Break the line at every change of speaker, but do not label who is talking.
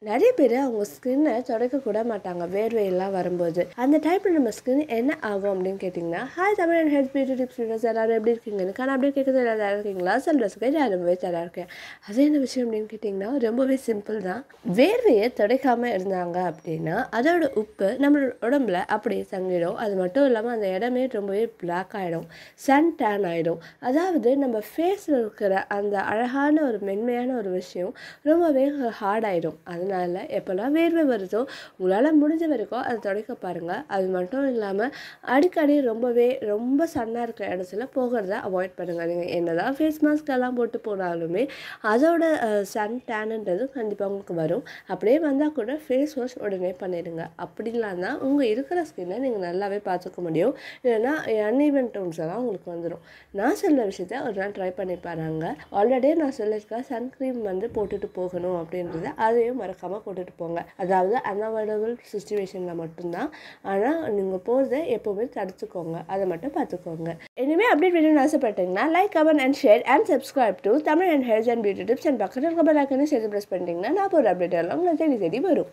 நிறைய பேர் அவங்க ஸ்கின்னை தொடக்க கூட மாட்டாங்க வேர்வையெல்லாம் வரும்போது அந்த டைப்பில் நம்ம ஸ்கின் என்ன ஆகும் அப்படின்னு கேட்டிங்கன்னா hi Tamil and health beauty tips videos எல்லாரும் எப்படி இருக்கீங்கன்னு ஆனால் அப்படியே கேட்குறது எல்லாரும் இருக்கீங்களா செல்வஸ்க்கு நான் ரொம்பவே தரா இருக்கேன் அது என்ன விஷயம் அப்படின்னு கேட்டிங்கன்னா ரொம்பவே சிம்பிள் தான் வேர்வையை துடைக்காமல் இருந்தாங்க அப்படின்னா அதோட உப்பு நம்ம உடம்புல அப்படியே தங்கிடும் அது மட்டும் இல்லாமல் அந்த இடமே ரொம்பவே பிளாக் ஆகிடும் சன் டேன் ஆகிடும் அதாவது நம்ம ஃபேஸில் இருக்கிற அந்த அழகான ஒரு மென்மையான ஒரு விஷயம் ரொம்பவே ஹார்ட் ஆகிடும் அதனால எப்போல்லாம் வேர்வை வருதோ உங்களால் முடிஞ்ச வரைக்கும் அதை துடைக்க பாருங்கள் அது மட்டும் இல்லாமல் அடிக்கடி ரொம்பவே ரொம்ப சன்னாக இருக்கிற இடத்துல போகிறத அவாய்ட் பண்ணுங்கள் நீங்கள் என்ன தான் ஃபேஸ் மாஸ்க் எல்லாம் போட்டு போனாலுமே அதோட சன் டேனுன்றது கண்டிப்பாக உங்களுக்கு வரும் அப்படியே வந்தால் கூட ஃபேஸ் வாஷ் உடனே பண்ணிடுங்க அப்படிலாம் தான் உங்கள் இருக்கிற ஸ்கின்னை நீங்கள் நல்லாவே பார்த்துக்க முடியும் இல்லைன்னா அன்ஈவன் டோன்ஸ் எல்லாம் உங்களுக்கு வந்துடும் நான் சொல்ல விஷயத்த ஒரு நாள் ட்ரை பண்ணி பாருங்க ஆல்ரெடி நான் சொல்லியிருக்கேன் சன்க்ரீம் வந்து போட்டுட்டு போகணும் அப்படின்றத அதையும் மறக்காமல் போட்டுட்டு போங்க அதாவது அன்அவாய்டபுள் சுச்சுவேஷனில் மட்டும்தான் ஆனால் நீங்கள் போகிறத எப்போவுமே தடுத்துக்கோங்க அதை மட்டும் பார்த்துக்கோங்க இனிமேல் அப்டேட் வேணும்னு ஆசைப்பட்டீங்கன்னா like comment and share and subscribe to Tamil and health and beauty tips and பக்கத்தில் இருக்க பெல் ஐக்கனை சேர்த்து ப்ரெஸ் பண்ணிட்டீங்கன்னா நான் ஒரு அப்டேட் எல்லாம் உங்களுக்கு தேடி தேடி வரும்